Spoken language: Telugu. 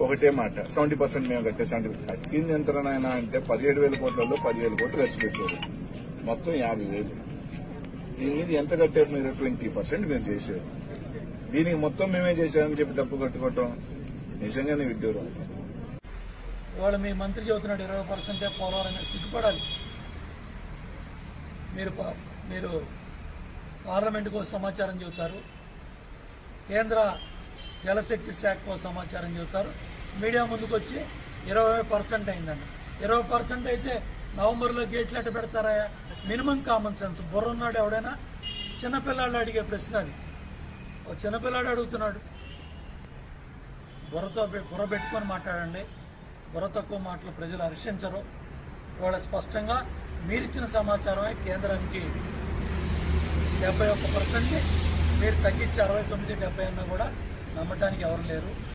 ఒకటే మాట సెవెంటీ పర్సెంట్ మేము కట్టే సెవెంటీ కట్టింది ఎంత నాయన అంటే పదిహేడు వేల కోట్లలో పదివేల కోట్లు ఖర్చు పెట్టారు మొత్తం యాభై వేలు దీని మీద ఎంత కట్టారు మీరు ట్వంటీ పర్సెంట్ మీరు చేశారు దీనికి మొత్తం మేమే చేశామని చెప్పి డబ్బు కట్టుకోవటం నిజంగానే విడ్డూరం ఇవాళ మీ మంత్రి చెబుతున్నాడు ఇరవై పర్సెంటే పోలవరం అని సిగ్గుపడాలి మీరు పా- మీరు పార్లమెంటుకు ఒక సమాచారం చెబుతారు కేంద్ర జలశక్తి శాఖకు ఒక సమాచారం చెబుతారు మీడియా ముందుకు వచ్చి ఇరవై పర్సెంట్ అయిందండి ఇరవై పర్సెంట్ అయితే నవంబర్లో గేట్లు ఎట్ట పెడతారా మినిమం కామన్ సెన్స్ బుర్ర ఉన్నాడు ఎవడైనా చిన్నపిల్లాడు అడిగే ప్రశ్న అది ఒక చిన్నపిల్లాడు అడుగుతున్నాడు బుర్రతో పె- బుర్ర పెట్టుకొని మాట్లాడండి బుర్ర తక్కువ మాటలు ప్రజలు హర్షించరు ఇవాళ స్పష్టంగా మీరిచ్చిన సమాచారమే కేంద్రానికి డెబ్బై ఒక్క పర్సెంట్ మీరు తగ్గించి అరవై తొమ్మిది డెబ్బై అన్నా కూడా నమ్మటానికి ఎవరు లేరు